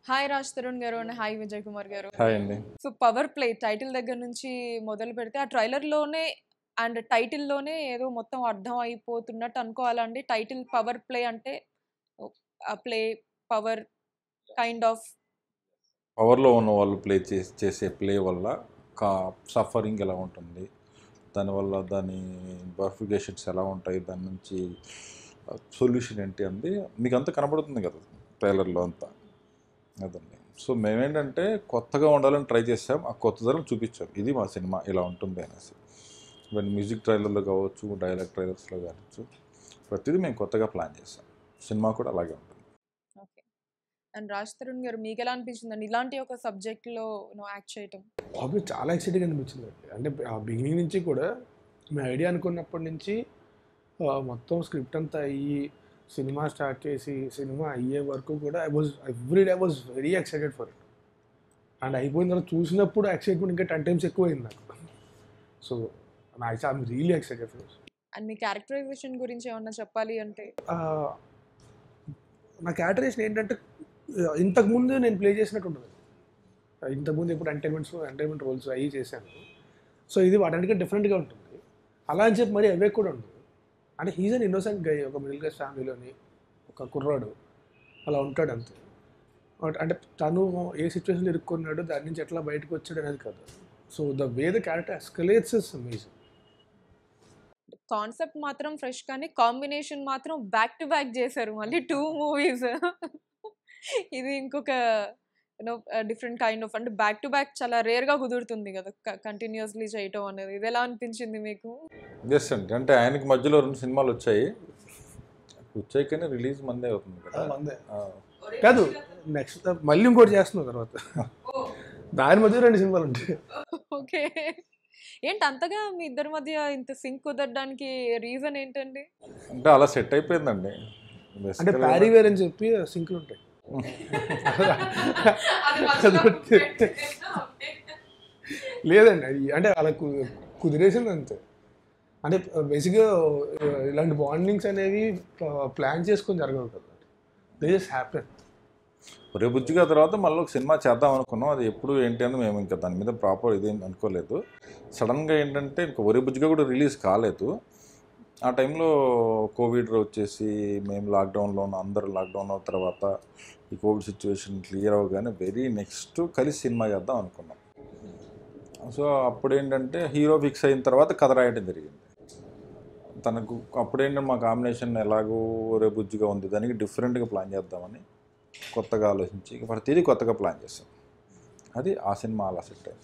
Hi Raj Tarun గారు and hi Vijay Kumar గారు hi అండి సో పవర్ ప్లే టైటిల్ దగ్గర నుంచి మొదలు పెడితే ఆ ట్రైలర్ లోనే అండ్ టైటిల్ లోనే ఏదో మొత్తం అర్థం అయిపోతున్నట్టు అనుకోవాలండి టైటిల్ పవర్ ప్లే అంటే ఆ ప్లే పవర్ కైండ్ ఆఫ్ పవర్లో ఉన్న వాళ్ళు ప్లే చేసే చేసే ప్లే వల్ల కా సఫరింగ్ ఎలా ఉంటుంది దానివల్ల దాని బర్ఫికేషన్స్ ఎలా ఉంటాయి దాని నుంచి సొల్యూషన్ ఏంటి అంది మీకు అంతా కనబడుతుంది కదా ట్రైలర్లో అంతా అదండి సో మేమేంటంటే కొత్తగా ఉండాలని ట్రై చేసాం ఆ కొత్తదనం చూపించాం ఇది మా సినిమా ఇలా ఉంటుంది అనేసి ఈవెన్ మ్యూజిక్ ట్రైలర్లో కావచ్చు డైలాగ్ ట్రైలర్స్లో కావచ్చు ప్రతిదీ మేము కొత్తగా ప్లాన్ చేసాం సినిమా కూడా అలాగే ఉంటుంది ఓకే అండ్ రాజ్ తరుణ్ గారు మీకు ఎలా అనిపించిందండి ఇలాంటి ఒక సబ్జెక్ట్ లో యాక్ట్ చేయటం హాబీ చాలా ఎక్సైటింగ్ అనిపించింది నాకు. అంటే ఆ బిగినింగ్ నుంచి కూడా మీ ఐడియా అనుకున్నప్పటి నుంచి ఆ, మొత్తం స్క్రిప్ట్ అంతా అయ్యి సినిమా స్టార్ట్ చేసి సినిమా అయ్యే వరకు కూడా I was every day was very excited for it and అయిపోయిన తర్వాత చూసినప్పుడు ఎక్సైట్మెంట్ ఇంకా టెన్ టైమ్స్ ఎక్కువైంది నాకు so I'm really excited for and మీ క్యారెక్టరైజేషన్ గురించి ఏమన్నా చెప్పాలి అంటే నా క్యాటరేషన్ ఏంటంటే ఆ, ఇంతకుముందు నేను ప్లే చేసినట్టు ఉంటుంది ఆ, ఇంతకుముందు ఇప్పుడు ఎంటర్టైన్మెంట్స్ ఎంటర్టైన్మెంట్ రోల్స్ అవి చేశాను సో ఇది వాటన్నిటికీ డిఫరెంట్గా ఉంటుంది అలా అని చెప్పి మరి అవే కూడా ఉండదు అంటే హీజ్ అన్ ఇన్నోసెంట్ గై ఒక మిడిల్ క్లాస్ ఫ్యామిలీలోని ఒక కుర్రాడు అలా ఉంటాడు అంతే బట్ అంటే తను ఏ సిచ్యువేషన్లో ఇరుక్కున్నాడు దాని నుంచి ఎట్లా బయటకు వచ్చాడు అనేది కాదు so the way the character escalates is amazing concept మాత్రం ఫ్రెష్ కానీ కాంబినేషన్ మాత్రం బ్యాక్ టు బ్యాక్ చేశారు మళ్ళీ టూ మూవీస్ ఇది ఇంకొక యూనో డిఫరెంట్ కైండ్ ఆఫ్ అంటే బ్యాక్ టు బ్యాక్ చాలా రేర్ గా కుదురుతుంది కదా కంటిన్యూస్లీ చేయటం అనేది ఇది ఎలా అనిపించింది మీకు ఎస్ అండి అంటే ఆయనకి మధ్యలో రెండు సినిమాలు వచ్చాయి వచ్చాయి కానీ రిలీజ్ మందే అవుతుంది కదా మందే ఆ, కాదు నెక్స్ట్ మళ్ళీ ఇంకోటి చేస్తున్నావు తర్వాత దాని మధ్య రెండు సినిమాలు ఉంటాయి ఓకే ఏంటి అంతగా మీ ఇద్దరి మధ్య ఇంత సింక్ కుదరడానికి రీజన్ ఏంటండి అంటే అలా సెట్ అయిపోయిందండి అంటే Basically ప్యారీ వేర్ అని చెప్పి సింక్లు ఉంటాయి అది ఒకటి. లేదండి అది అంటే అలా కు- కుదిరేసింది అంతే అంటే బేసిక్గా ఇలాంటి బాండింగ్స్ అనేవి ప్లాన్ చేసుకొని జరగవు కదా దే జస్ట్ హ్యాపెన్ ఒరే బుజ్జిగా తర్వాత మళ్ళీ ఒక సినిమా చేద్దాం అనుకున్నాం అది ఎప్పుడు ఏంటి అని మేము ఇంకా దాని మీద ప్రాపర్ ఇదేం అనుకోలేదు సడన్గా ఏంటంటే ఇంకా ఒరే బుజ్జిగా కూడా రిలీజ్ కాలేదు ఆ టైంలో కోవిడ్ వచ్చేసి మేము లాక్డౌన్లో ఉన్న అందరూ లాక్డౌన్ అయిన తర్వాత ఈ కోవిడ్ సిచ్యువేషన్ క్లియర్ అవ్వగానే వెరీ నెక్స్ట్ కలిసి సినిమా చేద్దాం అనుకున్నాం సో అప్పుడు ఏంటంటే హీరో ఫిక్స్ అయిన తర్వాత కథ రాయడం జరిగింది తనకు అప్పుడేంటంటే మా కాంబినేషన్ ఎలాగో ఒరే బుజ్జిగా ఉంది దానికి డిఫరెంట్గా ప్లాన్ చేద్దామని కొత్తగా ఆలోచించి ఇక ప్రతిదీ కొత్తగా ప్లాన్ చేస్తాం అది ఆ సినిమా అలా సెట్ అయింది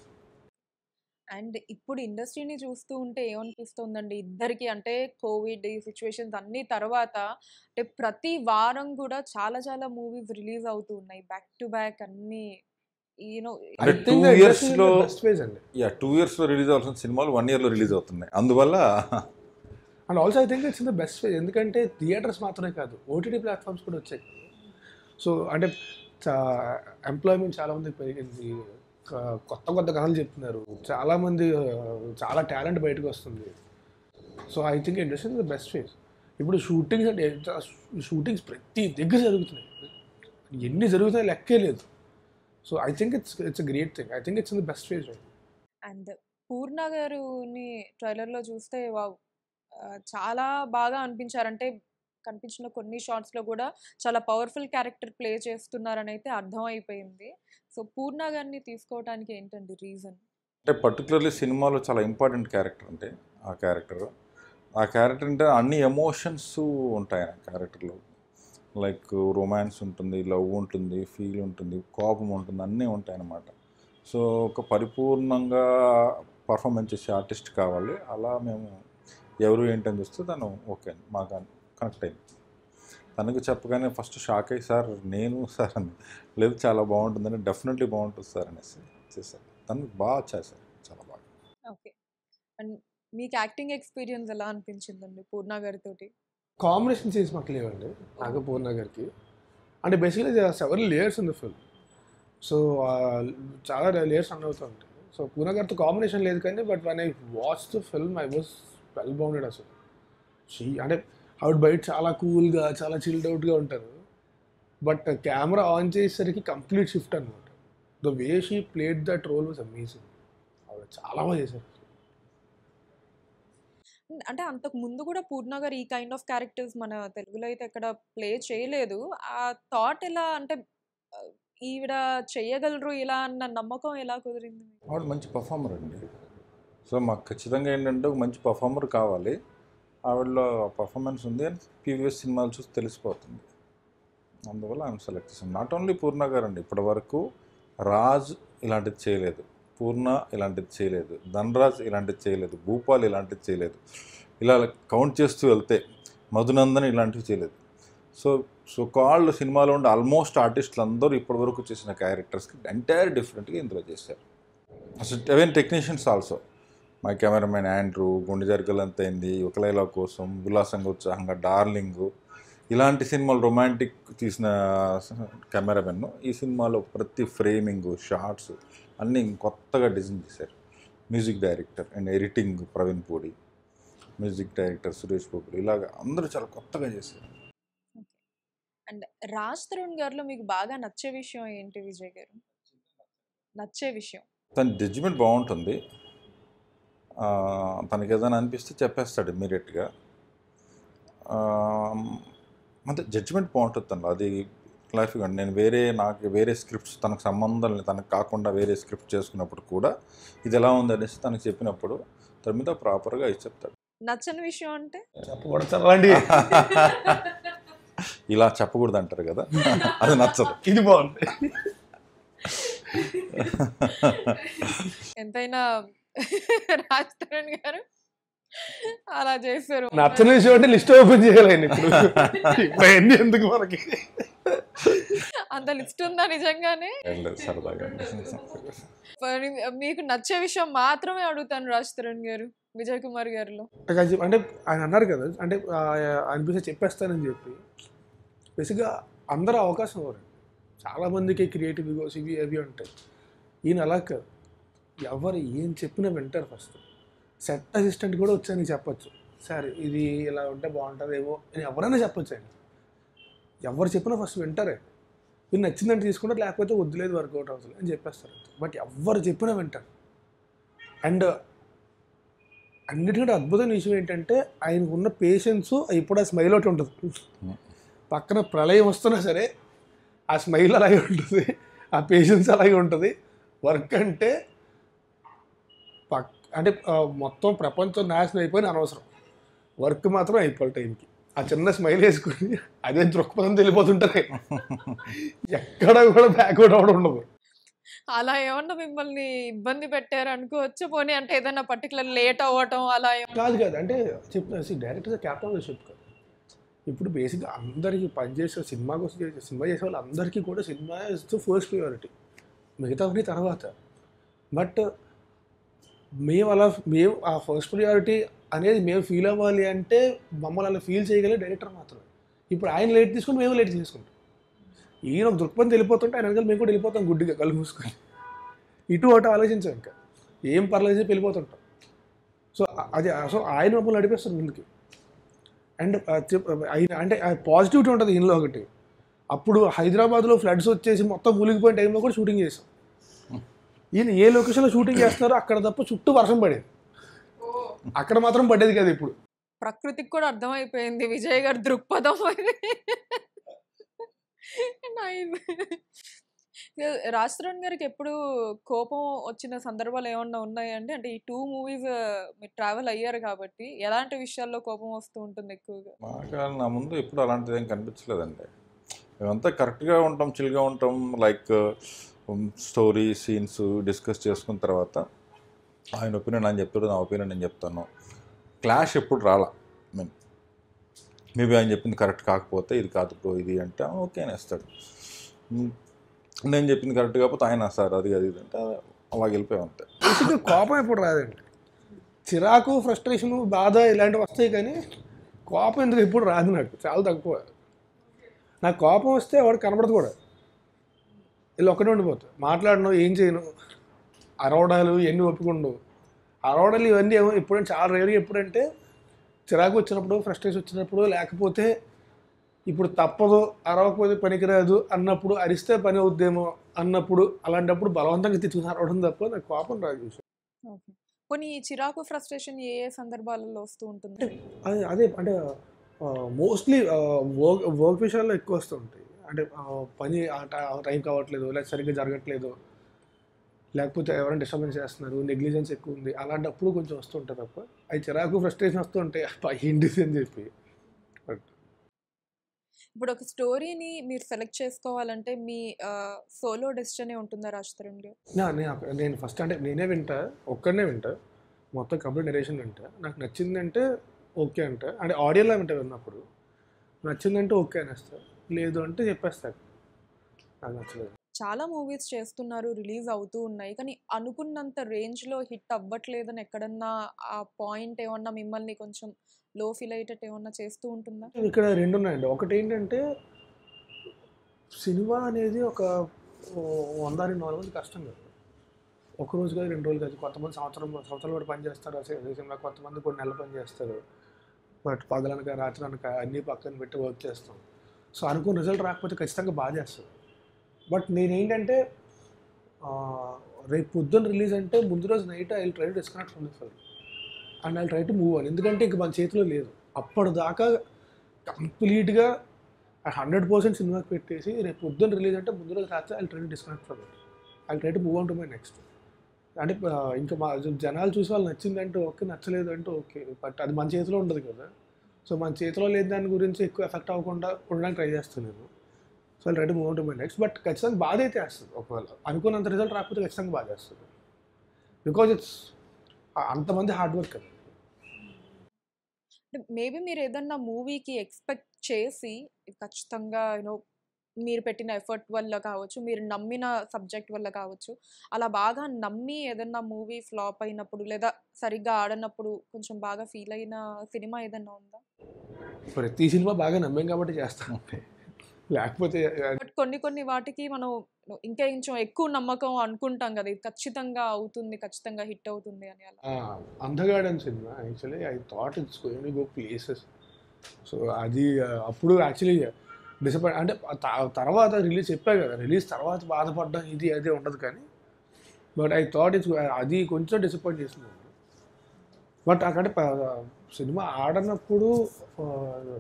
అండ్ ఇప్పుడు ఇండస్ట్రీని చూస్తూ ఉంటే ఏమనిపిస్తుందండి ఇద్దరికి అంటే కోవిడ్ ఈ సిచ్యువేషన్స్ అన్ని తర్వాత అంటే ప్రతి వారం కూడా చాలా చాలా మూవీస్ రిలీజ్ అవుతూ ఉన్నాయి బ్యాక్ టు బ్యాక్ అన్ని యూనో అంటే two years లో- బెస్ట్ ఫేజ్ అండి యా టూ ఇయర్స్లో రిలీజ్ అవ్వాల్సిన సినిమాలు వన్ ఇయర్లో రిలీజ్ అవుతున్నాయి అందువల్ల and also I think it's the best phase ఎందుకంటే థియేటర్స్ మాత్రమే కాదు ఓటీటీ ప్లాట్ఫామ్స్ కూడా వచ్చాయి సో అంటే ఎంప్లాయ్మెంట్ చాలా మందికి పెరిగింది క- కొత్త కొత్త కథలు చెప్తున్నారు చాలామంది ఆ, చాలా టాలెంట్ బయటకు వస్తుంది so I think industry the best phase ఇప్పుడు షూటింగ్స్ అంటే షూటింగ్స్ ప్రతి దగ్గర జరుగుతున్నాయి ఎన్ని జరుగుతున్నాయి లెక్కే లేదు so I think it's it's great thing I think it's the best phase and Purna గారుని ట్రైలర్లో చూస్తే వావ్ ఆ, చాలా బాగా అనిపించారంటే కనిపించిన కొన్ని షార్ట్స్లో కూడా చాలా పవర్ఫుల్ క్యారెక్టర్ ప్లే చేస్తున్నారని అయితే అర్థమైపోయింది సో పూర్ణ గారిని తీసుకోవడానికి ఏంటండి రీజన్ అంటే పర్టికులర్లీ సినిమాలో చాలా ఇంపార్టెంట్ క్యారెక్టర్ అంటే ఆ క్యారెక్టర్ ఆ క్యారెక్టర్ అంటే అన్ని ఎమోషన్స్ ఉంటాయి ఆ క్యారెక్టర్లో లైక్ రొమాన్స్ ఉంటుంది లవ్ ఉంటుంది ఫీల్ ఉంటుంది కోపం ఉంటుంది అన్నీ ఉంటాయి అన్నమాట సో ఒక పరిపూర్ణంగా పర్ఫార్మెన్స్ చేసే ఆర్టిస్ట్ కావాలి అలా మేము ఎవరు ఏంటని చూస్తే తను ఓకే మాకు కనెక్ట్ అయింది తనకు చెప్పగానే ఫస్ట్ షాక్ అయ్యి సార్ నేను సార్ అని లేదు చాలా బాగుంటుందని డెఫినెట్లీ బాగుంటుంది సార్ అనేసి చేశారు తను బాగా చేశారు చాలా బాగా ఓకే అండ్ మీకు యాక్టింగ్ ఎక్స్పీరియన్స్ ఎలా అనిపించిందండి పూర్ణ గారితోటి కాంబినేషన్ సీన్స్ మాకు లేవండి నాకు పూర్ణ గారికి అంటే బేసిక్లీ సెవెన్ లేయర్స్ ఉంది ఫిల్మ్ సో చాలా లేయర్స్ రన్ అవుతూ ఉంటాయి సో పూర్ణ గారితో కాంబినేషన్ లేదు కానీ but one I watch the film I was well bounded అసలు షీ అంటే ఆవిడ బయట చాలా కూల్గా చాలా చిల్డ్ అవుట్గా ఉంటారు బట్ కెమెరా ఆన్ చేసేసరికి కంప్లీట్ షిఫ్ట్ అనమాట the way she played that role was amazing ఆవిడ చాలా బాగా చేశారు అంటే అంతకు ముందు కూడా పూర్ణ గారు ఈ కైండ్ ఆఫ్ క్యారెక్టర్స్ మన తెలుగులో అయితే ఎక్కడ ప్లే చేయలేదు ఆ థాట్ ఎలా అంటే ఆ, ఈవిడ చెయ్యగలరు ఇలా అన్న నమ్మకం ఎలా కుదిరింది మీకు? ఆవిడ మంచి పర్ఫార్మర్ అండి సో మాకు ఖచ్చితంగా ఏంటంటే ఒక మంచి పర్ఫార్మర్ కావాలి ఆవిడలో పర్ఫార్మెన్స్ ఉంది అని ప్రీవియస్ సినిమాలు చూసి తెలిసిపోతుంది అందువల్ల ఆమె సెలెక్ట్ చేసాం నాట్ ఓన్లీ పూర్ణ గారు అండి ఇప్పటి వరకు రాజ్ ఇలాంటిది చేయలేదు పూర్ణ ఇలాంటిది చేయలేదు ధనరాజ్ ఇలాంటిది చేయలేదు భూపాల్ ఇలాంటిది చేయలేదు ఇలా కౌంట్ చేస్తూ వెళ్తే మధునందన్ ఇలాంటివి చేయలేదు సో సో కాల్డ్ సినిమాలో ఉండే ఆల్మోస్ట్ ఆర్టిస్టులు అందరూ ఇప్పటివరకు చేసిన క్యారెక్టర్స్కి ఎంటైర్ డిఫరెంట్గా ఇందులో చేశారు అసలు ఎవెన్ టెక్నీషియన్స్ ఆల్సో మా కెమెరామెన్ ఆండ్రూ గుండె జరగలంత అయింది ఒకలైలా కోసం ఉల్లాసంగా ఉత్సాహంగా డార్లింగ్ ఇలాంటి సినిమాలు రొమాంటిక్ తీసిన కెమెరామెన్ ఈ సినిమాలో ప్రతి ఫ్రేమింగ్ షార్ట్స్ అన్నీ కొత్తగా డిజైన్ చేశారు music director and editing Praveen Pudi music director Suresh Babu ఇలాగ అందరూ చాలా కొత్తగా చేశారు అండ్ రాజ్ తరుణ్ గారిలో మీకు బాగా నచ్చే విషయం ఏంటి విజయ్ గారు నచ్చే విషయం తన జడ్జిమెంట్ బాగుంటుంది ఆ, తనకి ఏదైనా అనిపిస్తే చెప్పేస్తాడు ఇమ్మీడియట్గా అంటే జడ్జిమెంట్ బాగుంటుంది తను అది క్లారిఫిగా నేను వేరే నాకు వేరే స్క్రిప్ట్స్ తనకు సంబంధం లేదు తనకు కాకుండా వేరే స్క్రిప్ట్ చేసుకున్నప్పుడు కూడా ఇది ఎలా ఉంది అనేసి తనకు చెప్పినప్పుడు దాని మీద ప్రాపర్గా ఇది చెప్తాడు నచ్చని విషయం అంటే చెప్పకూడదు సార్ అలాంటి ఇలా చెప్పకూడదు అంటారు కదా అది నచ్చదు ఇది బాగుంది ఎంతైనా రాజ్ తరుణ్ గారు అలా చేశారు నచ్చని విషయం అంటే లిస్ట్ ఓపెన్ చేయాలి ఆయన ఇప్పుడు ఇప్పుడు అన్ని ఎందుకు మనకి అంత లిస్ట్ ఉందా నిజంగానే వెళ్ళలేదు సరదాగా మరి మీకు నచ్చే విషయం మాత్రమే అడుగుతాను రాజ్ తరుణ్ గారు విజయ్ కుమార్ గారిలో నాకు అది చెప్ప- అంటే ఆయన అన్నారు కదా అంటే ఆ, అనిపిస్తే చెప్పేస్తానని చెప్పి బేసిక్గా అందరూ అవకాశం ఇవ్వరు చాలామందికి క్రియేటివ్ ఇగోస్ ఇవి అవి ఉంటాయి ఈయన అలా కాదు ఎవరు ఏం చెప్పినా వింటారు ఫస్ట్ సెట్ అసిస్టెంట్ కూడా వచ్చాయని చెప్పొచ్చు సరే ఇది ఇలా ఉంటే బాగుంటుందేమో అని ఎవరైనా చెప్పొచ్చు ఆయన ఎవరు చెప్పినా ఫస్ట్ వింటారే మీరు నచ్చిందంటే తీసుకుంటారు లేకపోతే వద్దులేదు వర్కౌట్ అవుతుంది అని చెప్పేస్తారు బట్ ఎవరు చెప్పినా వింటారు అండ్ అన్నిటికంటే అద్భుతమైన విషయం ఏంటంటే ఆయనకు ఉన్న పేషెన్స్ ఇప్పుడు ఆ స్మైల్ ఒకటి ఉంటుంది పక్కన ప్రళయం వస్తున్నా సరే ఆ స్మైల్ అలాగే ఉంటుంది ఆ పేషెన్స్ అలాగే ఉంటుంది వర్క్ అంటే పక్ అంటే ఆ, మొత్తం ప్రపంచం నాశనం అయిపోయిన అనవసరం వర్క్ మాత్రం అయిపోవాలి టైంకి ఆ చిన్న స్మైల్ వేసుకుని అదే దృక్పథం తెలిపోతుంటారు ఎక్కడ కూడా బ్యాక్వర్డ్ అవడం ఉండదు అలా ఏమన్నా మిమ్మల్ని ఇబ్బంది పెట్టారు అనుకోవచ్చు పోనీ అంటే ఏదైనా పర్టికులర్ లేట్ అవ్వటం అలా ఏమన్నా కాదు కాదు అంటే చెప్తున్నా డైరెక్టర్ క్యాప్టెన్ షిప్ కాదు ఇప్పుడు బేసిక్గా అందరికీ పనిచేసే సినిమా కోసం చేసే సినిమా చేసే వాళ్ళందరికీ కూడా cinema is the first priority మిగతావన్నీ తర్వాత బట్ మేము అలా మేము ఆ ఫస్ట్ ప్రియారిటీ అనేది మేము ఫీల్ అవ్వాలి అంటే మమ్మల్ని అలా ఫీల్ చేయగలిగే డైరెక్టర్ మాత్రమే ఇప్పుడు ఆయన లేట్ తీసుకుని మేము లేట్ చేసుకుంటాం ఈయన ఒక దృక్పథం వెళ్ళిపోతుంటే ఆయన వెనకాల మేము కూడా వెళ్ళిపోతాం గుడ్డిగా కళ్ళు మూసుకొని ఇటు అటు ఆలోచించాం ఇంకా ఏం పర్లేదు చెప్పి వెళ్ళిపోతుంటాం సో అది సో ఆయన మమ్మల్ని నడిపిస్తారు ముందుకి అండ్ ఆయన అంటే పాజిటివిటీ ఉంటుంది ఈయనలో ఒకటి అప్పుడు హైదరాబాద్లో ఫ్లడ్స్ వచ్చేసి మొత్తం మూలిగిపోయిన టైంలో కూడా షూటింగ్ చేసాం ఈయన ఏ లొకేషన్లో షూటింగ్ చేస్తున్నారో అక్కడ తప్ప చుట్టూ వర్షం పడేది అక్కడ మాత్రం పడేది కదా ఇప్పుడు ప్రకృతికి కూడా అర్థమైపోయింది విజయ్ గారి దృక్పథం అది రాజ్ తరుణ్ గారికి ఎప్పుడు కోపం వచ్చిన సందర్భాలు ఏమన్నా ఉన్నాయండి అంటే ఈ టూ మూవీస్ మీరు ట్రావెల్ అయ్యారు కాబట్టి ఎలాంటి విషయాల్లో కోపం వస్తూ ఉంటుంది ఎక్కువగా మాకు నా ముందు ఎప్పుడు అలాంటిది ఏం కనిపించలేదండి మేమంతా కరెక్ట్గా ఉంటాం చిల్గా ఉంటాం లైక్ స్టోరీ సీన్స్ డిస్కస్ చేసుకున్న తర్వాత ఆయన ఒపీనియన్ ఆయన చెప్తాడు నా ఒపీనియన్ నేను చెప్తాను క్లాష్ ఎప్పుడు రాలా మీన్ మేబీ ఆయన చెప్పింది కరెక్ట్ కాకపోతే ఇది కాదు బ్రో ఇది అంటే ఓకే అనేస్తాడు మ్, నేను చెప్పింది కరెక్ట్ కాకపోతే ఆయన సార్ అది అది ఇది అంటే అలా వెళ్ళిపోయాం అంతే బేసిక్గా కోపం ఎప్పుడు రాదండి చిరాకు ఫ్రస్ట్రేషన్ బాధ ఇలాంటివి వస్తాయి కానీ కోపం ఎందుకు ఎప్పుడు రాదు నాకు చాలా తక్కువ నాకు కోపం వస్తే వాడు కనబడదు కూడా వీళ్ళు ఒక్కడే ఉండిపోతాయి మాట్లాడను ఏం చేయను అరవడాలు ఇవన్నీ ఒప్పుకుండవు అరవడాలు ఇవన్నీ ఏమో ఎప్పుడంటే చాలా రేరు ఎప్పుడంటే చిరాకు వచ్చినప్పుడు ఫ్రస్ట్రేషన్ వచ్చినప్పుడు లేకపోతే ఇప్పుడు తప్పదు అరవకపోతే పనికిరాదు అన్నప్పుడు అరిస్తే పని అవుద్దేమో అన్నప్పుడు అలాంటప్పుడు బలవంతంగా తెచ్చుకుని అరవడం తప్ప నాకు కోపం రాదు చూసి ఓకే కొన్ని ఈ చిరాకు ఫ్రస్ట్రేషన్ ఏ ఏ సందర్భాలలో వస్తూ ఉంటుంది అదే అదే అంటే మోస్ట్లీ వర్క్ వర్క్ విషయాల్లో ఎక్కువ వస్తుంటాయి అంటే ఆ, పని ఆ టైం కావట్లేదు లేదా సరిగ్గా జరగట్లేదు లేకపోతే ఎవరైనా డిస్టర్బెన్స్ చేస్తున్నారు నెగ్లిజెన్స్ ఎక్కువ ఉంది అలాంటప్పుడు కొంచెం వస్తుంటుంది తప్ప అవి చిరాకు ఫ్రస్ట్రేషన్ వస్తుంటాయి అబ్బా, ఏంటిది అని చెప్పి ఇప్పుడు ఒక స్టోరీని మీరు సెలెక్ట్ చేసుకోవాలంటే మీ సోలో డెసిషనే ఉంటుందా రాజ్ తరుణ్ గారు నా- నేను ఒక- నేను ఫస్ట్ అంటే నేనే వింటా ఒక్కడనే వింటా మొత్తం కంప్లీట్ నరేషన్ వింటా నాకు నచ్చిందంటే ఓకే అంట అంటే ఆడియోలో వింటా విన్నప్పుడు నచ్చిందంటే ఓకే అనేస్తా లేదు అంటే చెప్పేస్తా నాకు నచ్చలేదు చాలా మూవీస్ చేస్తున్నారు రిలీజ్ అవుతూ ఉన్నాయి కానీ అనుకున్నంత రేంజ్లో హిట్ అవ్వట్లేదని ఎక్కడన్నా ఆ పాయింట్ ఏమన్నా మిమ్మల్ని కొంచెం లో ఫీల్ అయ్యేటట్టు ఏమన్నా చేస్తూ ఉంటుందా ఇక్కడ రెండు ఉన్నాయండి ఒకటి ఏంటంటే సినిమా అనేది ఒక ఓ, వంద రెండు నాలుగు మంది కష్టం కదా ఒక రోజు కాదు రెండు రోజులు కాదు కొంతమంది సంవత్సరం సంవత్సరాలు కూడా పని చేస్తారు అసలు అదే సినిమా కొంతమంది కొన్ని నెలలు పని చేస్తారు బట్ పగలనక రాత్రి అనక అన్నీ పక్కన పెట్టి వర్క్ చేస్తాం సో అనుకున్న రిజల్ట్ రాకపోతే ఖచ్చితంగా బాగా చేస్తుంది బట్ నేనేంటంటే ఆ, రేపు పొద్దున్న రిలీజ్ అంటే ముందు రోజు night I try to disconnect from the film and I try to move అని ఎందుకంటే ఇంక మన చేతిలో లేదు అప్పటిదాకా కంప్లీట్గా హండ్రెడ్ పర్సెంట్ సినిమాకి పెట్టేసి రేపు పొద్దున్న రిలీజ్ అంటే ముందు రోజు రాత్రి I try to disconnect from it I try to move on to my next అంటే ఆ, ఇంకా మా జనాలు చూసి వాళ్ళు నచ్చిందంటే ఓకే నచ్చలేదు అంటే ఓకే బట్ అది మన చేతిలో ఉండదు కదా సో మన చేతిలో లేని దాని గురించి ఎక్కువ ఎఫెక్ట్ అవ్వకుండా ఉండడానికి ట్రై చేస్తున్నాను so I try to move on to my next but ఖచ్చితంగా బాధ అయితే వేస్తుంది ఒకవేళ అనుకున్నంత రిజల్ట్ రాకపోతే ఖచ్చితంగా బాధ వేస్తుంది బికాజ్ ఇట్స్ అంతమంది హార్డ్ వర్క్ అది అంటే మేబీ మీరు ఏదన్నా మూవీకి ఎక్స్పెక్ట్ చేసి ఇది ఖచ్చితంగా యూనో మీరు పెట్టిన ఎఫర్ట్ వల్ల కావచ్చు మీరు నమ్మిన సబ్జెక్ట్ వల్ల కావచ్చు అలా బాగా నమ్మి ఏదన్నా మూవీ ఫ్లాప్ అయినప్పుడు లేదా సరిగ్గా ఆడనప్పుడు కొంచెం బాగా ఫీల్ అయిన సినిమా ఏదన్నా ఉందా ప్రతి సినిమా బాగా నమ్మాం కాబట్టి చేస్తాం లేకపోతే బట్ కొన్ని కొన్ని వాటికి మనం ఇంకా కొంచెం ఎక్కువ నమ్మకం అనుకుంటాం కదా ఇది ఖచ్చితంగా అవుతుంది ఖచ్చితంగా హిట్ అవుతుంది అని అలా అందగాడన్ cinema actually I thought it's going go places so అది ఆ, అప్పుడు యాక్చువల్లీ డిసప్పాయింట్ అంటే ఆ త- తర్వాత రిలీజ్ చెప్పా కదా రిలీజ్ తర్వాత బాధపడడం ఇది అదే ఉండదు కానీ బట్ ఐ థాట్ ఇట్స్ అది కొంచెం డిసప్పాయింట్ చేసింది బట్ అక్కడ ప- సినిమా ఆడనప్పుడు ఆ,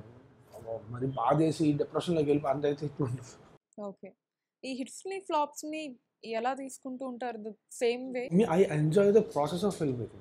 మరి బాధేసి డిప్రెషన్లోకి వెళ్ళి అంత అయితే ఇప్పుడు ఉండదు ఓకే ఈ హిట్స్ని ఫ్లాప్స్ని ఎలా తీసుకుంటూ ఉంటారు same way I enjoy the process of film making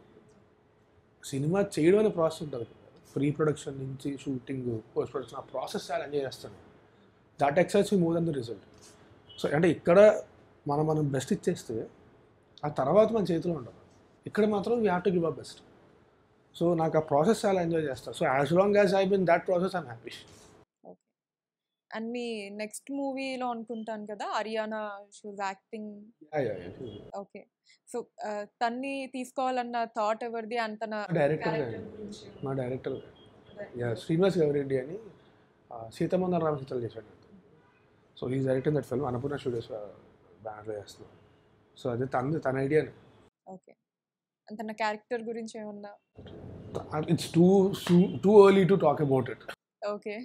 cinema చేయడం అనే ప్రాసెస్ ఉంటుంది కదా ప్రీ ప్రొడక్షన్ నుంచి షూటింగ్ పోస్ట్ ప్రొడక్షన్ ఆ ప్రాసెస్ చాలా ఎంజాయ్ చేస్తాను that excites more than the result so అంటే ఇక్కడ మనం మనం బెస్ట్ ఇచ్చేస్తే ఆ తర్వాత మన చేతిలో ఉండదు ఇక్కడ మాత్రం we have to give a best so నాకు ఆ ప్రాసెస్ చాలా ఎంజాయ్ చేస్తాను so as long as I been that process I'm happy okay and మీ నెక్స్ట్ మూవీలో అనుకుంటాను కదా హరియానా షూజ్ యాక్టింగ్ ఓకే సో తన్ని తీసుకోవాలన్న థాట్ ఎవరిది అండ్ తన డైరెక్టర్ character గురించి మా డైరెక్టర్ యా శ్రీనివాస్ గౌరెడ్డి అని ఆ, సీతమందర రామచిత్రాలు చేశాడు సో ఈ director that film Annapurna studios బ్యానర్లో చేస్తున్నాం సో అది తన తన ఐడియానే ఓకే అండ్ తన క్యారెక్టర్ గురించి ఏమన్నా it's too too early to talk about it okay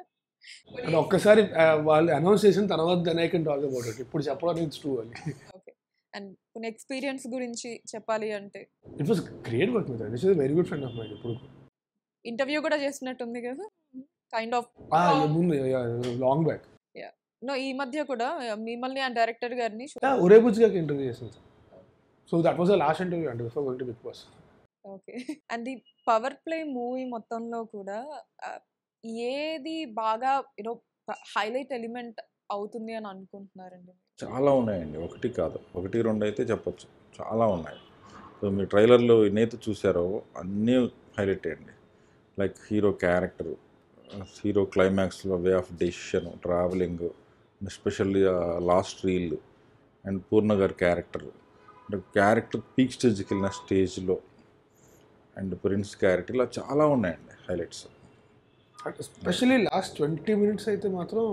and ఒక్కసారి ఆ, వాళ్ళు అనౌన్స్ చేసిన తర్వాత then I can talk about it ఇప్పుడు చెప్పడానికి it's too early okay and కొన్ని ఎక్స్పీరియన్స్ గురించి చెప్పాలి అంటే it was great work with this is very good friend of mind ఇప్పుడు ఇంటర్వ్యూ కూడా చేసినట్టుంది కదా కైండ్ ఆఫ్ ఆ, ముందు లాంగ్ బ్యాక్ నో ఈ మధ్య కూడా మిమ్మల్ని ఆ డైరెక్టర్ గారిని ఒరే బుజ్జిగాకి ఇంటర్వ్యూ చేసింది so that was the last interview అండి before going to Bigg Boss okay and ఈ పవర్ ప్లే మూవీ మొత్తంలో కూడా ఆ, ఏది బాగా యూనో హైలైట్ ఎలిమెంట్ అవుతుంది అని అనుకుంటున్నారండి మీరు? చాలా ఉన్నాయండి ఒకటి కాదు ఒకటి రెండు అయితే చెప్పొచ్చు చాలా ఉన్నాయి సో మీరు ట్రైలర్లో ఎన్నైతే చూసారో అన్నీ హైలైట్ అయ్యండి లైక్ హీరో క్యారెక్టర్ హీరో క్లైమాక్స్లో way of decision travelling especially last reel and Purna గారి క్యారెక్టర్ అంటే క్యారెక్టర్ పీక్ స్టేజ్కి వెళ్ళిన స్టేజ్లో అండ్ ప్రిన్స్ క్యారెక్టర్ ఇలా చాలా ఉన్నాయండి highlights especially last twenty minutes అయితే మాత్రం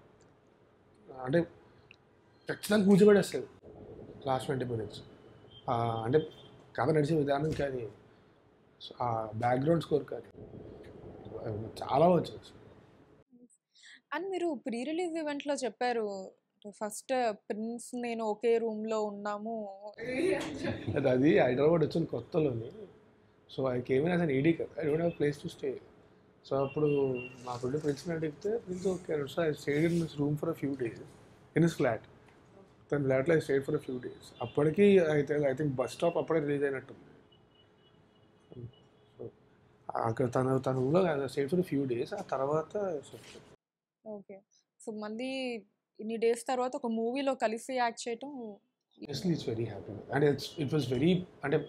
అంటే ఖచ్చితంగా కూర్చోబెట్టేస్తుంది లాస్ట్ ట్వంటీ మినిట్స్ అంటే కథ నడిచే విధానం కానీ ఆ బ్యాక్గ్రౌండ్ స్కోర్ కానీ చాలా వచ్చింది అండ్ మీరు ప్రీ రిలీజ్ ఈవెంట్లో చెప్పారు ఫస్ట్ ప్రిన్స్ నేను ఒకే రూమ్లో ఉన్నాము అది అది హైదరాబాద్ వచ్చిన కొత్తలోని so I came in as an ED కదా I don't have place to stay so అప్పుడు మా ఫ్రెండ్ ప్రిన్స్ని అడిగితే Prince okay so I stayed in this room for a few days in is flat తన ఫ్లాట్లో I stayed for a few days అప్పటికి అయితే I think bus stop అప్పుడే release అయినట్టుంది సో అక్కడ తన తన ఊళ్ళో స్టేడ్ ఫర్ ఫ్యూ డేస్ ఆ తర్వాత ఓకే సో మళ్ళీ ఇన్ని డేస్ తర్వాత ఒక మూవీలో కలిసి యాక్ట్ చేయటం Honestly, it's very happy. And it's it was very అంటే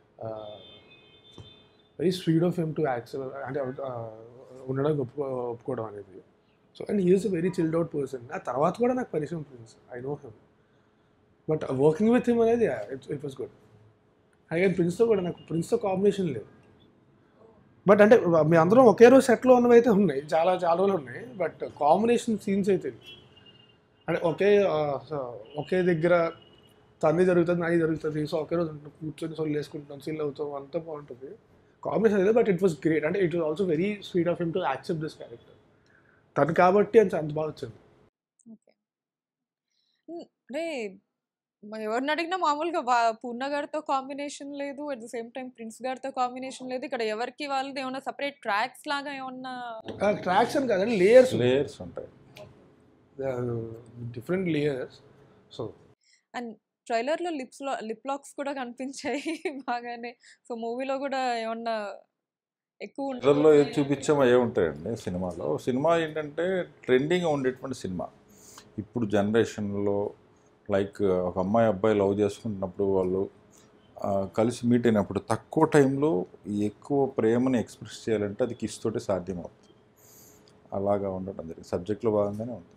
very sweet of him to accept అంటే uh, ఉండడానికి ఒప్పుకో ఒప్పుకోవడం అనేది so and he's a very chilled out person ఆ తర్వాత కూడా నాకు పరిచయం Prince I know him but working with him అనేది ఇట్ ఇట్ వాస్ గుడ్ అలాగే ప్రిన్స్తో కూడా నాకు ప్రిన్స్తో కాంబినేషన్ లేదు బట్ అంటే మీ అందరం ఒకే రోజు సెట్లో ఉన్నవి అయితే ఉన్నాయి చాలా చాలా రోజులు ఉన్నాయి బట్ కాంబినేషన్ సీన్స్ అయితే లేవు. అంటే ఒకే ఆ, స- ఒకే దగ్గర తన్ని జరుగుతుంది నాది జరుగుతుంది సో ఒకే రోజు ఉంటాం, కూర్చొని సొల్లు వేసుకుంటాం సీల్ అవుతాం అంతా బాగుంటుంది కాంబినేషన్ అయితే బట్ ఇట్ వాస్ గ్రేట్ అంటే it was also very sweet of him to accept this character తను కాబట్టి అంత అంత బాగా వచ్చింది ఓకే అంటే మ- ఎవరిని అడిగినా మామూలుగా వా- పూర్ణ గారితో కాంబినేషన్ లేదు at the same time Prince గారితో కాంబినేషన్ లేదు ఇక్కడ ఎవరికి వాళ్ళది ఏమన్నా సపరేట్ ట్రాక్స్ లాగా ఏమన్నా ట్రాక్స్ అని కాదండి లేయర్స్ లేయర్స్ ఉంటాయి డిఫరెంట్ లేయర్స్ సో అండ్ ట్రైలర్లో లిప్స్ లో లిప్ లాక్స్ కూడా కనిపించాయి బాగానే సో మూవీలో కూడా ఏమన్నా ఎక్కువ ట్రైలర్లో ఏది చూపించామో అయ్యే ఉంటాయండి సినిమాలో సినిమా ఏంటంటే ట్రెండింగ్ ఉండేటువంటి సినిమా ఇప్పుడు జనరేషన్లో లైక్ ఒక అమ్మాయి అబ్బాయి లవ్ చేసుకుంటున్నప్పుడు వాళ్ళు ఆ, కలిసి మీట్ అయినప్పుడు తక్కువ టైంలో ఎక్కువ ప్రేమని ఎక్స్ప్రెస్ చేయాలంటే అది కిస్ తోటి సాధ్యమవుతుంది అలాగా ఉండటం జరిగింది సబ్జెక్ట్లో భాగంగానే ఉంటుంది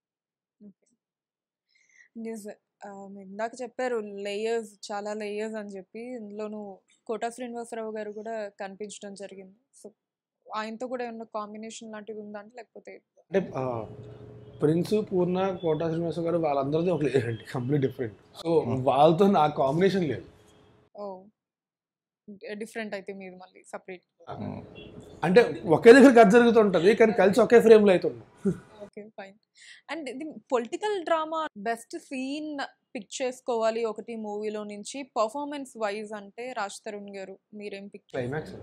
నిజ ఆ, మీరు ఇందాక చెప్పారు లేయర్స్ చాలా లేయర్స్ అని చెప్పి ఇందులోనూ కోటా శ్రీనివాసరావు గారు కూడా కనిపించడం జరిగింది సో ఆయనతో కూడా ఏమన్నా కాంబినేషన్ లాంటివి ఉందంటే లేకపోతే అంటే ప్రిన్స్ పూర్ణ కోటా శ్రీనివాస గారు వాళ్ళందరిది ఒక లేయర్ అండి కంప్లీట్ డిఫరెంట్ సో వాళ్ళతో నా కాంబినేషన్ లేదు ఓ డిఫరెంట్ అయితే మీది మళ్ళీ సపరేట్ ఉమ్. అంటే ఒకే దగ్గర కథ జరుగుతుంటుంది కానీ కలిసి ఒకే ఫ్రేమ్లో అవుతుంది ఓకే ఫైన్ అండ్ ఇది political drama best scene pick చేసుకోవాలి ఒకటి మూవీలో నుంచి పర్ఫార్మెన్స్ వైజ్ అంటే రాజ్ తరుణ్ గారు మీరేం పిక్ క్లైమాక్స్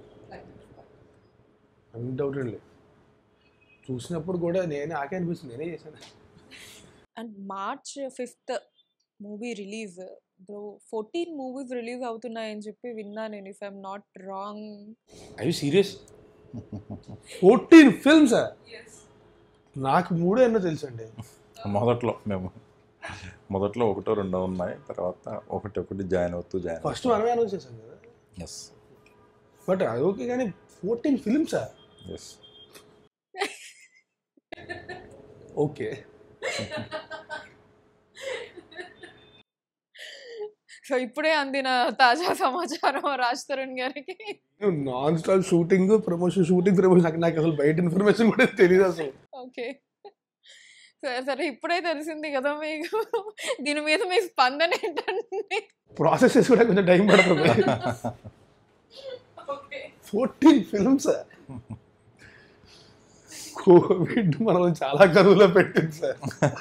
అన్డౌటెడ్ లేదు చూసినప్పుడు కూడా నేనే ఆకే అనిపిస్తుంది నేనే చేశాను and March fifth movie release bro fourteen movies release అవుతున్నాయని చెప్పి విన్నా నేను ఇఫ్ ఐఎమ్ నాట్ రాంగ్ అవి సీరియస్ ఫోర్టీన్ ఫిల్మ్స్ నాకు మూడే ఎన్నో తెలుసండి మొదట్లో మేము మొదట్లో ఒకటో రెండో ఉన్నాయి తర్వాత ఒకటి ఒకటి జాయిన్ అవుతూ జాయిన్ ఫస్ట్ మనమే అనౌన్స్ చేశాం కదా ఎస్ బట్ అది ఓకే కానీ ఫోర్టీన్ ఫిల్మ్సా ఎస్ ఓకే సో ఇప్పుడే అందిన తాజా సమాచారం రాజ్ తరుణ్ గారికి non stop shooting promotion shooting promotion నాకు నాకు అసలు బయట ఇన్ఫర్మేషన్ కూడా తెలియదు అసలు ఓకే సరే సరే ఇప్పుడే తెలిసింది కదా మీకు దీని మీద మీ స్పందన ఏంటంటే ప్రాసెస్ చేసి కూడా కొంచెం టైం పడుతుంది ఫోర్టీన్ ఫిల్మ్స్ కోవిడ్ మనల్ని చాలా కరువులో పెట్టింది సార్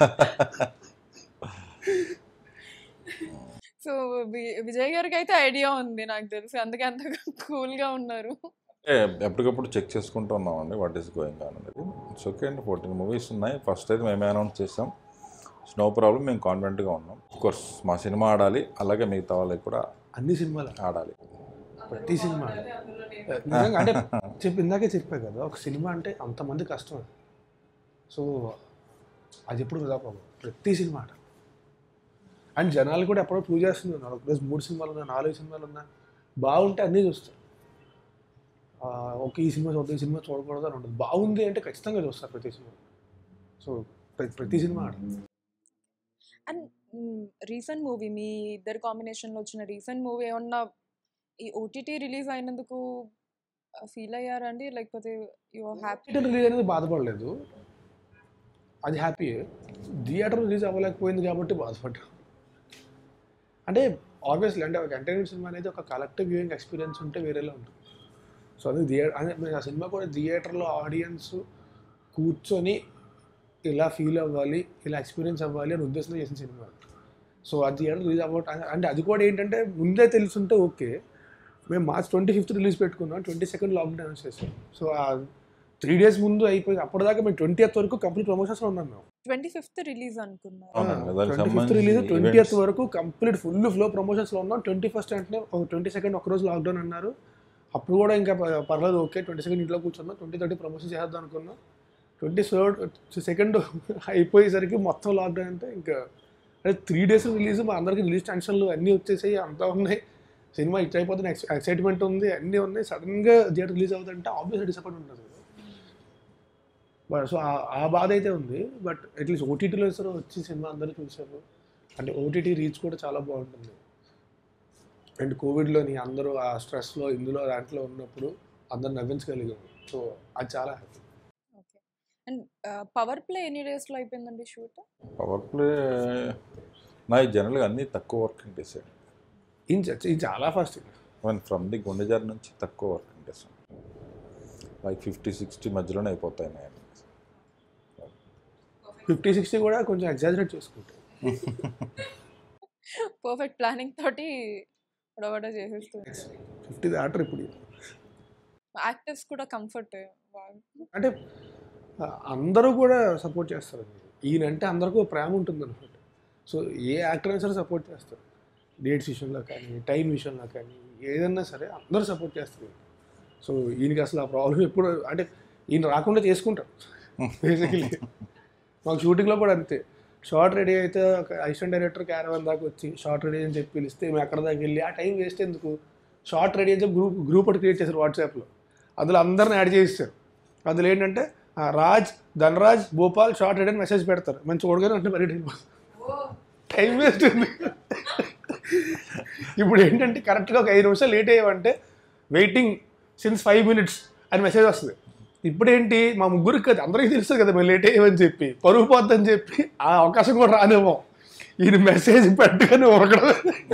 సో వి- విజయ్ గారికి అయితే ఐడియా ఉంది నాకు తెలిసి అందుకే అంత కూల్గా ఉన్నారు ఏ, ఎప్పటికప్పుడు చెక్ చేసుకుంటూ ఉన్నామండి వాట్ ఈస్ గోయింగ్ ఆన్ అనేది ఇట్స్ ఓకే అండి ఫోర్టీన్ మూవీస్ ఉన్నాయి ఫస్ట్ అయితే మేమే అనౌన్స్ చేసాం నో ప్రాబ్లం మేము కాన్ఫిడెంట్గా ఉన్నాం కోర్స్ మా సినిమా ఆడాలి అలాగే మిగతా వాళ్ళకి కూడా అన్ని సినిమాలు ఆడాలి ప్రతి సినిమా నిజంగా అంటే చెప్పి ఇందాకే చెప్పా కదా ఒక సినిమా అంటే అంతమంది కష్టం అది సో అది ఎప్పుడు వృధా పోదు ప్రతి సినిమా ఆట అండ్ జనాలు కూడా ఎప్పుడో ప్రూవ్ చేస్తున్నారు ఒకరోజు మూడు సినిమాలు ఉన్నా నాలుగు సినిమాలు ఉన్నా బాగుంటే అన్నీ చూస్తారు ఆ, ఒక ఈ సినిమా చూద్దాం ఈ సినిమా చూడకూడదు అని ఉంటుంది బాగుంది అంటే ఖచ్చితంగా చూస్తారు ప్రతి సినిమా సో ప్రతి ప్రతి సినిమా ఆట అండ్ రీసెంట్ మూవీ మీ ఇద్దరు కాంబినేషన్లో వచ్చిన రీసెంట్ మూవీ ఏమన్నా ఈ ఓటీటీ రిలీజ్ అయినందుకు ఫీల్ అయ్యారండి లేకపోతే యు హ్యాపీ థియేటర్ రిలీజ్ అనేది బాధపడలేదు అది హ్యాపీ థియేటర్ రిలీజ్ అవ్వలేకపోయింది కాబట్టి బాధపడ్డా అంటే ఆబ్వియస్లీ అంటే ఒక ఎంటర్టైన్మెంట్ సినిమా అనేది ఒక కలెక్టివ్ వ్యూయింగ్ ఎక్స్పీరియన్స్ ఉంటే వేరేలా ఉంటుంది సో అది థియేటర్ అంటే ఆ సినిమా కూడా థియేటర్లో ఆడియన్స్ కూర్చొని ఇలా ఫీల్ అవ్వాలి ఇలా ఎక్స్పీరియన్స్ అవ్వాలి అని ఉద్దేశంతో చేసిన సినిమా సో అది థియేటర్ రిలీజ్ అవ్వట్ అంటే అది కూడా ఏంటంటే ముందే తెలుసుంటే ఓకే మేము మార్చ్ ట్వంటీ ఫిఫ్త్ రిలీజ్ పెట్టుకున్నాం ట్వంటీ సెకండ్ లాక్డౌన్ అనౌన్స్ చేసాం సో ఆ త్రీ డేస్ ముందు అయిపోయి అప్పటిదాకా మేము ట్వంటీ వరకు కంప్లీట్ ప్రమోషన్స్లో ఉన్నాం మేము ట్వంటీ ఫిఫ్త్ రిలీజ్ అనుకున్నారు అవునండి, దానికి ట్వంటీ ఫిఫ్త్ సంబంధించి రిలీజ్ ట్వంటీ events. వరకు కంప్లీట్ ఫుల్ ఫ్లో ప్రమోషన్స్లో ఉన్నాం ట్వంటీ ఫస్ట్ అంటే ఒక ట్వంటీ సెకండ్ ఒక రోజు లాక్డౌన్ అన్నారు అప్పుడు కూడా ఇంకా ప- పర్లేదు ఓకే ట్వంటీ సెకండ్ ఇంట్లో కూర్చున్నాం ట్వంటీ థర్టీ ప్రమోషన్ చేద్దాం అనుకున్నాం ట్వంటీ థర్డ్ సెకండ్ అయిపోయేసరికి మొత్తం లాక్డౌన్ అంటే ఇంకా అంటే త్రీ డేస్ రిలీజ్ మా అందరికి రిలీజ్ టెన్షన్లు అన్నీ వచ్చేసాయి అంతా ఉన్నాయి సినిమా ఇట్ అయిపోతుంది ఎక్సైట్మెంట్ ఉంది అన్నీ ఉన్నాయి సడన్గా థియేటర్ రిలీజ్ అవుతుందంటే ఆబ్వియస్గా డిసప్పాయింట్ ఉంటుంది బట్ సో ఆ- ఆ బాధ అయితే ఉంది బట్ అట్లీస్ట్ ఓటీటీలో సరే వచ్చి సినిమా అందరూ చూశారు అంటే ఓటీటీ రీచ్ కూడా చాలా బాగుంటుంది అండ్ కోవిడ్లోని అందరూ ఆ స్ట్రెస్లో ఇందులో దాంట్లో ఉన్నప్పుడు అందరు నవ్వించగలిగాము సో అది చాలా happy okay and power play ఎన్ని డేస్ లో అయిపోయిందండి షూట్ పవర్ ప్లే నా జనరల్గా అన్నీ తక్కువ వర్కింగ్ డేస్ ఇది చాలా ఫాస్ట్ వన్ ఫ్రమ్ ది గుండెజార్ నుంచి తక్కువ working days like fifty sixty మధ్యలోనే అయిపోతాయి నేను ఫిఫ్టీ సిక్స్టీ కూడా కొంచెం ఎగ్జాజరేట్ చేసుకుంటాం పర్ఫెక్ట్ ప్లానింగ్ తోటి వడవడ చేసేస్తుంది ఫిఫ్టీ దాటర్ ఇప్పుడు యాక్టర్స్ కూడా కంఫర్ట్ అంటే ఆ, అందరూ కూడా సపోర్ట్ చేస్తారు ఈయనంటే అందరికీ ఒక ప్రేమ ఉంటుంది అనమాట సో ఏ యాక్టర్ అయినా సరే సపోర్ట్ చేస్తారు డేట్స్ విషయంలో కానీ టైం విషయంలో కానీ ఏదన్నా సరే అందరూ సపోర్ట్ చేస్తారు సో ఈయనకి అసలు ఆ ప్రాబ్లం ఎప్పుడు అంటే ఈయన రాకుండా చేసుకుంటారు బేసికలీ మాకు షూటింగ్లో కూడా అంతే షార్ట్ రెడీ అయితే ఒక అసిస్టెంట్ డైరెక్టర్ క్యారవన్ దాకా వచ్చి షార్ట్ రెడీ అని చెప్పి పిలిస్తే మేము ఎక్కడ దాకా వెళ్ళి ఆ టైం వేస్ట్ ఎందుకు షార్ట్ రెడీ అని చెప్పి గ్రూప్ గ్రూప్ ఒకటి క్రియేట్ చేశారు వాట్సాప్లో అందులో అందరిని యాడ్ చేస్తారు అందులో ఏంటంటే ఆ, రాజ్ ధనరాజ్ భోపాల్ షార్ట్ రెడీ అని మెసేజ్ పెడతారు మేము చూడగానే అంటే మరి టైం వేస్ట్ ఉంది ఇప్పుడు ఏంటంటే కరెక్ట్గా ఒక ఐదు నిమిషాలు లేట్ అయ్యామంటే వెయిటింగ్ సిన్స్ ఫైవ్ మినిట్స్ అని మెసేజ్ వస్తుంది ఇప్పుడేంటి మా ముగ్గురికి కదా అందరికీ తెలుస్తుంది కదా మేము లేట్ అయ్యామని చెప్పి పరుగు పోద్దని చెప్పి ఆ అవకాశం కూడా రానేమో ఈయన మెసేజ్ పెట్టగానే ఉరకడం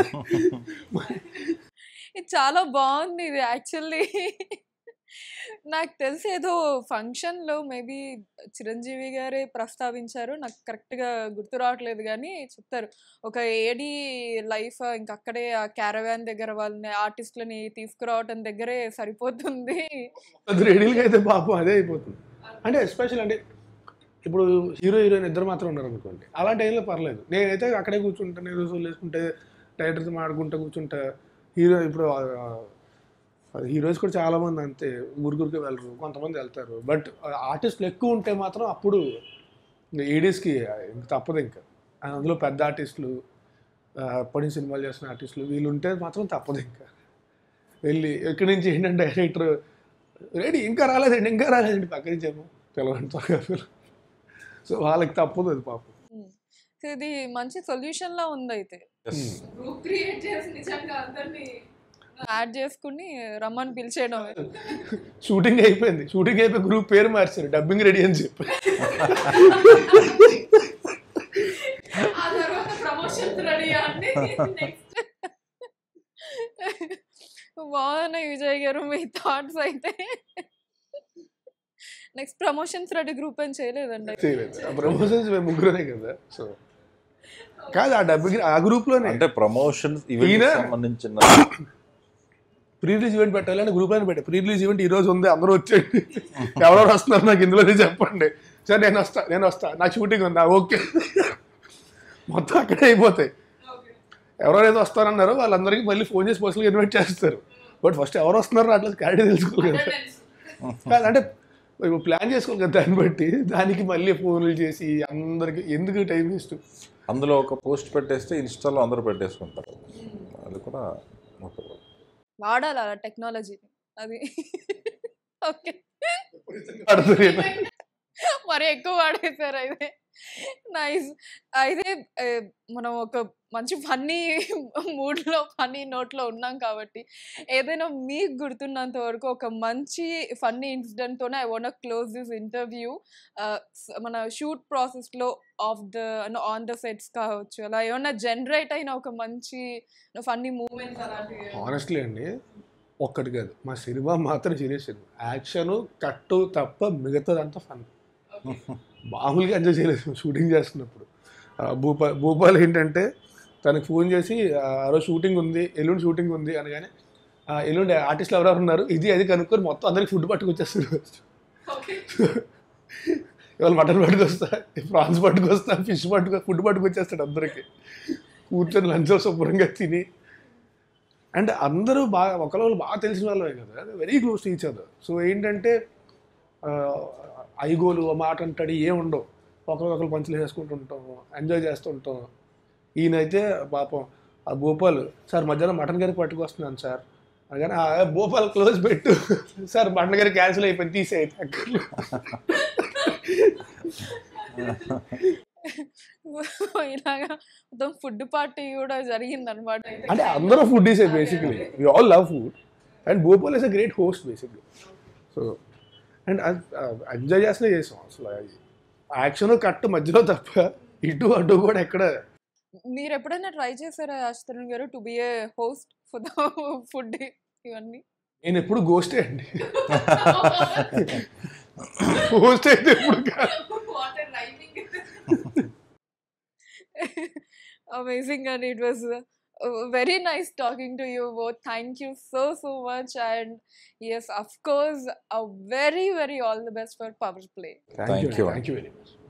ఇది చాలా బాగుంది ఇది యాక్చువల్లీ నాకు తెలిసి ఏదో ఫంక్షన్లో మేబీ చిరంజీవి గారే ప్రస్తావించారు నాకు కరెక్ట్గా గుర్తు రావట్లేదు కానీ చెప్తారు ఒక ఏడి లైఫ్ ఇంక అక్కడే ఆ క్యారవాన్ దగ్గర వాళ్ళని ఆర్టిస్టులని తీసుకురావటం దగ్గరే సరిపోతుంది అది రెడీలుగా అయితే పాపం అదే అయిపోతుంది అంటే ఎస్పెషల్ అంటే ఇప్పుడు హీరో హీరోయిన్ ఇద్దరు మాత్రం ఉన్నారు అనుకోండి అలాంటి టైంలో పర్లేదు నేనైతే అక్కడే కూర్చుంటా నేను రోజులు వేసుకుంటే డైరెక్టర్తో మాడుకుంటా కూర్చుంటా హీరో ఇప్పుడు హీరోస్ కూడా చాలా మంది అంతే ఊరికూరికి వెళ్ళరు కొంతమంది వెళ్తారు బట్ ఆర్టిస్టులు ఎక్కువ ఉంటే మాత్రం అప్పుడు ఏడీస్కి ఇంక తప్పదు ఇంకా అందులో పెద్ద ఆర్టిస్టులు పడి సినిమాలు చేస్తున్న ఆర్టిస్టులు వీళ్ళు ఉంటే మాత్రం తప్పదు ఇంకా వెళ్ళి ఎక్కడి నుంచి ఏంటంటే డైరెక్టర్ రెడీ ఇంకా రాలేదండి ఇంకా రాలేదండి పక్క నుంచి ఏమో పిలవండి త్వరగా పిలవ సో వాళ్ళకి తప్పదు అది పాపం సో ఇది మంచి సొల్యూషన్ లా ఉంది అయితే ఎస్ గ్రూప్ క్రియేట్ చేసి నిజంగా అందరినీ యాడ్ చేసుకుని రమ్మని పిలిచేయడం షూటింగ్ అయిపోయింది షూటింగ్ అయిపోయి గ్రూప్ పేరు మార్చారు డబ్బింగ్ రెడీ అని చెప్పి ఆ తర్వాత ప్రమోషన్ రెడీ అంటే బాగున్నాయి విజయ్ గారు మీ థాట్స్ అయితే నెక్స్ట్ ప్రమోషన్స్ రెడీ గ్రూప్ అని చేయలేదండి చేయలేదు ఆ ప్రమోషన్స్ మేము ముగ్గురనే కదా సో కాదు ఆ డబ్బింగ్ ఆ గ్రూప్లోనే అంటే ప్రమోషన్స్ ఈవెంట్ ఈయన- సంబంధించిన ప్రీ రిలీజ్ ఈవెంట్ పెట్టాలని గ్రూప్లోనే పెట్టా ప్రీ రిలీజ్ ఈవెంట్ ఈ రోజు ఉంది అందరూ వచ్చేయండి ఎవరెవరు వస్తున్నారు నాకు ఇందులోనే చెప్పండి సరే నేను వస్తా నేను వస్తా నాకు షూటింగ్ ఉందా ఓకే మొత్తం అక్కడే అయిపోతాయి ఎవరెవరైతే వస్తారన్నారో వాళ్ళందరికీ మళ్ళీ ఫోన్ చేసి పర్సనల్గా ఇన్వైట్ చేస్తారు బట్ ఫస్ట్ ఎవరు వస్తున్నారో అట్లా క్లారిటీ తెలుసుకోవాలి కదా కాదు అంటే ఇప్పుడు ప్లాన్ చేసుకోవాలి కదా దాన్ని బట్టి దానికి మళ్ళీ ఫోన్లు చేసి అందరికి ఎందుకు టైం వేస్ట్ అందులో ఒక పోస్ట్ పెట్టేస్తే ఇన్స్టాలో అందరూ పెట్టేసుకుంటారు అది కూడా ఒక వాడాలి అలా టెక్నాలజీని అది ఓకే మరి ఎక్కువ వాడేశారు అయితే నైస్ అయితే ఏ, మనం ఒక మంచి ఫన్నీ మూడ్లో ఫన్నీ నోట్లో ఉన్నాం కాబట్టి ఏదైనా మీకు గుర్తున్నంత వరకు ఒక మంచి ఫన్నీ ఇన్సిడెంట్తోనే I want close this interview మన షూట్ ప్రాసెస్లో off the on the sets కావచ్చు అలా ఏమన్నా జనరేట్ అయిన ఒక మంచి ఫన్నీ మూమెంట్స్ అలాంటివి ఆనెస్ట్లీ అండి ఒక్కటి కాదు మా సినిమా మాత్రం సీరియస్ సినిమా యాక్షన్ కట్టు తప్ప మిగతాదంతా ఫన్ మామూలుగా ఎంజాయ్ చేయలేదు షూటింగ్ చేస్తున్నప్పుడు ఆ, భూపా భూపాల్ ఏంటంటే తనకి ఫోన్ చేసి ఆ ఆ రోజు షూటింగ్ ఉంది ఎల్లుండి షూటింగ్ ఉంది అనగానే "ఆ, ఎల్లుండి ఆర్టిస్టులు ఎవరెవరు ఉన్నారు ఇది అది కనుక్కొని మొత్తం అందరికి ఫుడ్ పట్టుకొచ్చేస్తారు ఇవాళ మటన్ పట్టుకొస్తా ప్రాన్స్ పట్టుకొస్తా ఫిష్ పట్టుకో ఫుడ్ పట్టుకొచ్చేస్తాడు అందరికి కూర్చొని లంచ్ శుభ్రంగా తిని అండ్ అందరూ బాగా ఒకళ్ళు బాగా తెలిసిన వాళ్ళే కదా very close to each other so ఏంటంటే ఆ, ఐగోలు ఆ మాట అంటాడు ఏం ఉండవు ఒకరికొకరు పంచులు వేసుకుంటూ ఉంటాం ఎంజాయ్ చేస్తూ ఉంటాం ఈయనైతే పాపం ఆ భూపాల్ సార్ మధ్యాహ్నం మటన్ కర్రీ పట్టుకొస్తున్నాను సార్ కానీ ఆ భూపాల్ క్లోజ్ పెట్టు సార్ మటన్ కర్రీ క్యాన్సిల్ అయిపోయింది తీసేయి అక్కర్లు ఇలాగా మొత్తం ఫుడ్ పార్టీ కూడా జరిగింది అనమాట అంటే అందరూ ఫుడ్ ఈసే basically we all love food and Bhupal is a great host basically so and enjoy చేస్తూనే చేసాం అసలు యాక్షన్ కట్ మధ్యలో తప్ప ఇటు అటు కూడా ఎక్కడ మీరు ఎప్పుడైనా ట్రై చేశారా ఆశతరుణ్ garu to be a host for the food ఇవన్నీ నేను ఎప్పుడు గోస్టే అండి హోస్ట్ అయితే ఎప్పుడు కాదు amazing and it was uh, uh, very nice talking to you both thank you so so much and yes of course a very very all the best for power play thank Thank you you. Thank you very much